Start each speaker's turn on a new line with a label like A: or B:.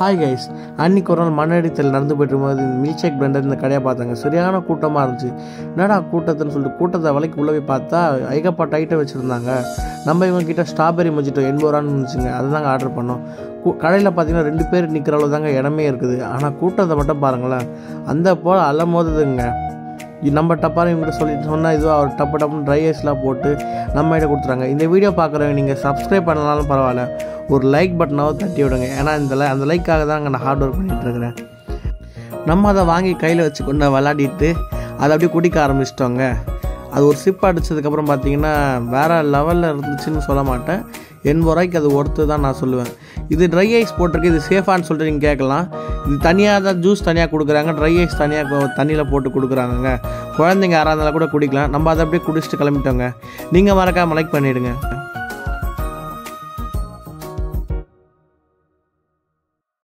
A: hi guys அன்னைக்கு ஒரு நாள் மண்ணடித்தல் நடந்து போயிட்டு இருக்கும்போது இந்த மில்க் ஷேக் பிளண்டர் இந்த கடையை பார்த்தாங்க சரியான கூட்டமாக இருந்துச்சு என்னடா கூட்டத்துன்னு சொல்லிட்டு கூட்டத்தை விலைக்கு உள்ளே போய் பார்த்தா ஐகப்பட்ட ஐட்டம் வச்சுருந்தாங்க நம்ம இவங்க கிட்ட ஸ்ட்ராபெரி மொஜிட்டோ எண்பது ரூபான்னு இருந்துச்சுங்க அதுதாங்க ஆர்டர் பண்ணோம் கடையில் பார்த்தீங்கன்னா ரெண்டு பேர் நிற்கிற அளவு தாங்க இடமே இருக்குது ஆனால் கூட்டத்தை மட்டும் பாருங்களேன் அந்த போல் அலமோதுதுங்க இது நம்ம டப்பாரம் இவங்க சொல்லிட்டு சொன்னால் இதுவாக அவர் டப்பு டப்புன்னு ட்ரை ஐஸ்லாம் போட்டு நம்ம கிட்ட கொடுத்துறாங்க இந்த வீடியோ பார்க்குறவங்க நீங்கள் சப்ஸ்கிரைப் பண்ணனாலும் பரவாயில்ல ஒரு லைக் பட்டனாவது தட்டி விடுங்க ஏன்னா இந்த li- அந்த லைக்காக தான் நான் ஹார்ட் ஒர்க் பண்ணிகிட்டு இருக்கிறேன் நம்ம அதை வாங்கி கையில் வச்சு கொண்டு விளாடிட்டு அதை அப்படியே குடிக்க ஆரம்பிச்சிட்டோங்க அது ஒரு சிப் அடிச்சதுக்கப்புறம் பார்த்தீங்கன்னா வேறு லெவலில் இருந்துச்சுன்னு சொல்ல மாட்டேன் எண்பது ரூபாய்க்கு அது ஒர்த்து தான் நான் சொல்லுவேன் இது ட்ரை ஐஸ் போட்டிருக்கு இது சேஃபான்னு சொல்லிட்டு நீங்கள் கேட்கலாம் இது தனியாக தான் ஜூஸ் தனியாக கொடுக்குறாங்க ட்ரை ஐஸ் தனியாக தண்ணியில் போட்டு கொடுக்குறாங்கங்க குழந்தைங்க யாராக இருந்தாலும் கூட குடிக்கலாம் நம்ம அதை அப்படியே குடிச்சிட்டு கிளம்பிட்டோங்க நீங்கள் மறக்காம லைக் பண்ணிவிடுங்க